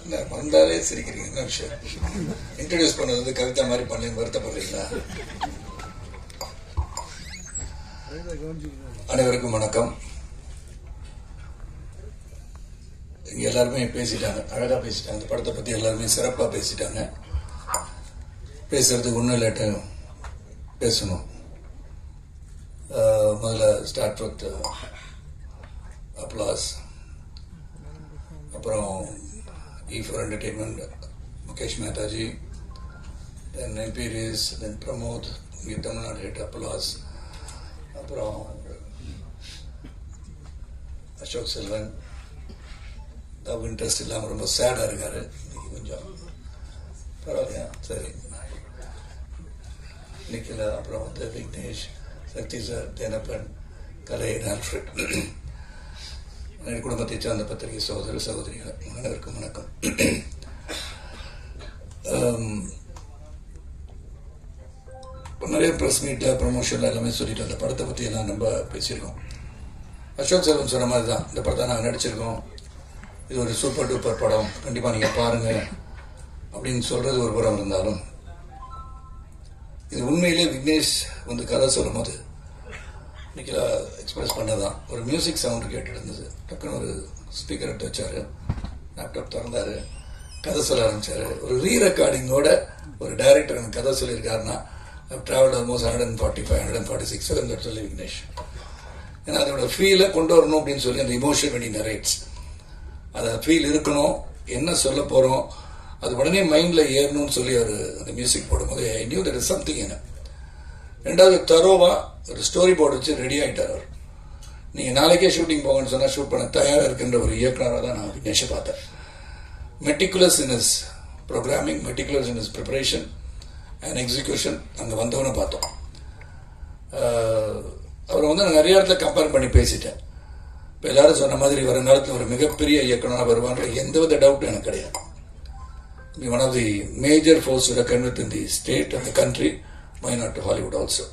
என்ன வந்தாலே சிரிக்கிறீங்க என்ன விஷயம் இன்ட்ரடியூஸ் பண்ணது வந்து கவிதா மாதிரி பண்ணலன்னு வருத்தப்படுறீங்களா அனைவருக்கும் வணக்கம் இங்க எல்லாருமே பேசிட்டாங்க அழகா பேசிட்டாங்க இந்த படத்தை பத்தி எல்லாருமே சிறப்பா பேசிட்டாங்க பேசுறதுக்கு ஒன்றும் இல்லாட்ட பேசணும் அஹ், முதல்ல ஸ்டார்ட் வித் அப்ளாஸ் அப்புறம் E for entertainment Mukesh Mehtaji then எம்பீரியஸ் தென் பிரமோத் இங்கே தமிழ்நாடு ஹெட் அப்ளாஸ் அப்புறம் அசோக் செல்வன் லவ் இன்ட்ரெஸ்ட் இல்லாமல் ரொம்ப சேடாக இருக்காரு இன்னைக்கு கொஞ்சம் பரவாயில்லையா சரி நிக்கிலா அப்புறம் வந்து விக்னேஷ் சக்தி சார் தேனப்பன் கலை ஆல்ஃபிரட் என் குடும்பத்தை சார்ந்த பத்திரிகை சகோதர சகோதரிகள் அனைவருக்கும் வணக்கம் ஆம், இப்ப நிறைய ப்ரெஸ் மீட்ல ப்ரொமோஷன்ல எல்லாமே சொல்லிட்டு அந்த படத்தை பற்றி எல்லாம் நம்ம பேசியிருக்கோம் அசோக் செல்வன் சொன்ன மாதிரி தான் இந்த படத்தை நாங்கள் நடிச்சிருக்கோம் இது ஒரு சூப்பர் டூப்பர் படம் கண்டிப்பாக நீங்கள் பாருங்க அப்படின்னு சொல்றது ஒரு புறம் இருந்தாலும் இது உண்மையிலே விக்னேஷ் வந்து கதை சொல்லும் போது இன்னைக்கு எக்ஸ்பிரஸ் பண்ணதான் ஒரு மியூசிக் சவுண்ட் கேட்டுட்டு இருந்தது டக்குன்னு ஒரு ஸ்பீக்கர் எடுத்து வச்சாரு லேப்டாப் திறந்தாரு கதை சொல்ல ஆரம்பிச்சாரு ஒரு ரீ ரெக்கார்டிங்கோட ஒரு டைரக்டர் எனக்கு கதை சொல்லியிருக்காருன்னா travel almost hundred and forty five hundred and forty six சொல்லி விக்னேஷ் ஏன்னா அதோட ஃபீலை கொண்டு வரணும் அப்படின்னு சொல்லி அந்த இமோஷன் வெனி நரேட்ஸ் அதை ஃபீல் இருக்கணும் என்ன சொல்ல போறோம் அது உடனே மைண்ட்ல ஏறணும்னு சொல்லி அவர் அந்த மியூசிக் போடும்போது I knew that is something என்ன ரெண்டாவது தரோவா ஒரு ஸ்டோரி போர்டு வச்சு ரெடி ஆயிட்டார் அவர் நீங்க நாளைக்கே ஷூட்டிங் போங்கன்னு சொன்னா ஷூட் பண்ண தயாரா இருக்கின்ற ஒரு இயக்குனராக தான் நான் விக்னேஷை பார்த்தேன் meticulous in his programming meticulous in his preparation and execution அங்கே வந்தவனை பார்த்தோம் ஆஹ், அவரை வந்து நான் நிறைய இடத்துல கம்பேர் பண்ணி பேசிட்டேன் இப்போ எல்லாரும் சொன்ன மாதிரி வருங்காலத்தில் ஒரு மிகப்பெரிய இயக்குனராக வருவான்ற எந்தவித டவுட்டும் எனக்கு கிடையாது one of the major force reckon with in the state and the country my not to Hollywood also